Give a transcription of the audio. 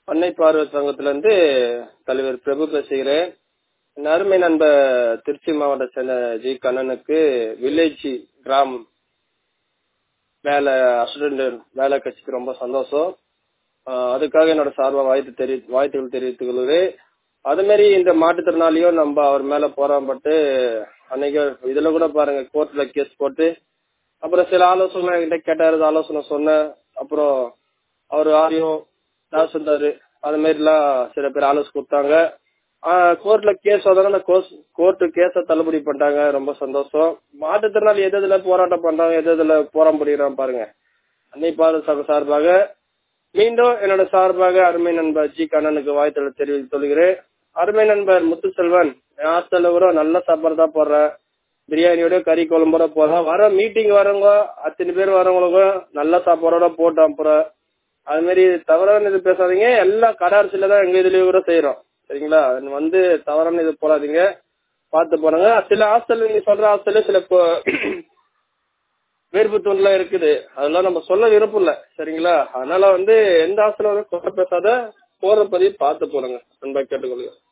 பண்ணை பார்வை சங்கத்துல இருந்து தலைவர் பிரபு பேசுகிறேன் என் அருமை நண்பர் திருச்சி மாவட்ட சேர்ந்த ஜி கண்ணனுக்கு வில்லேஜ் கிராம் வேலை அசிஸ்டன்ட் வேலை கட்சிக்கு ரொம்ப சந்தோஷம் ஆஹ் அதுக்காக என்னோட சார்பா வாழ்த்து தெரி வாழ்த்துக்கள் தெரிவித்துக் கொள்கிறேன் அது மாதிரி இந்த மாற்றுத்திறனாளியும் நம்ம அவர் மேல போராடப்பட்டு அன்னைக்கு இதுல கூட பாருங்க கோர்ட்ல கேஸ் போட்டு அப்புறம் சில ஆலோசனை என்கிட்ட கேட்டாரு ஆலோசனை சொன்னேன் அப்புறம் அவர் ஆரியம் தாசில்தாரு அது மாதிரி எல்லாம் சில பேர் ஆலோசனை கொடுத்தாங்க கோர்ட்ல கேஸ் வந்தாங்க கோர்ட்டு கேஸ தள்ளுபடி பண்ணிட்டாங்க ரொம்ப சந்தோஷம் மாற்றுத்திறனாளி எது எதுல போராட்டம் பண்றாங்க எது எதுல போராட்டம் பண்ணிடுறாங்க பாருங்க அன்னை பாரு சார்பாக மீண்டும் என்னோட சார்பாக அருமை நண்பர் ஜி கண்ணனுக்கு வாழ்த்து தெரிவித்து சொல்கிறேன் அருமை நண்பர் முத்துசெல்வன் ஹாஸ்டல்ல கூட நல்ல சாப்பாடு தான் போடுறேன் பிரியாணியோட கறி குழம்போட போடுறேன் வர மீட்டிங் வரவங்க அத்தனை பேர் வரவங்களுக்கும் நல்ல சாப்பாடோட போட்டு அப்புறம் அது மாதிரி தவறான இது பேசாதீங்க எல்லா கடாரிசில தான் எங்க இதுலயும் கூட செய்யறோம் சரிங்களா வந்து தவறான இது போடாதீங்க பார்த்து போனாங்க சில ஹாஸ்டல் நீங்க சொல்ற ஹாஸ்டல்ல சில வேர்ப்பு தூண்லாம் இருக்குது அதெல்லாம் நம்ம சொல்ல விருப்பம் இல்ல சரிங்களா அதனால வந்து எந்த ஹாஸ்டல் வந்து பேசாத போற பதிவு பார்த்து போடுங்க நண்பா கேட்டுக்கொள்ளுங்க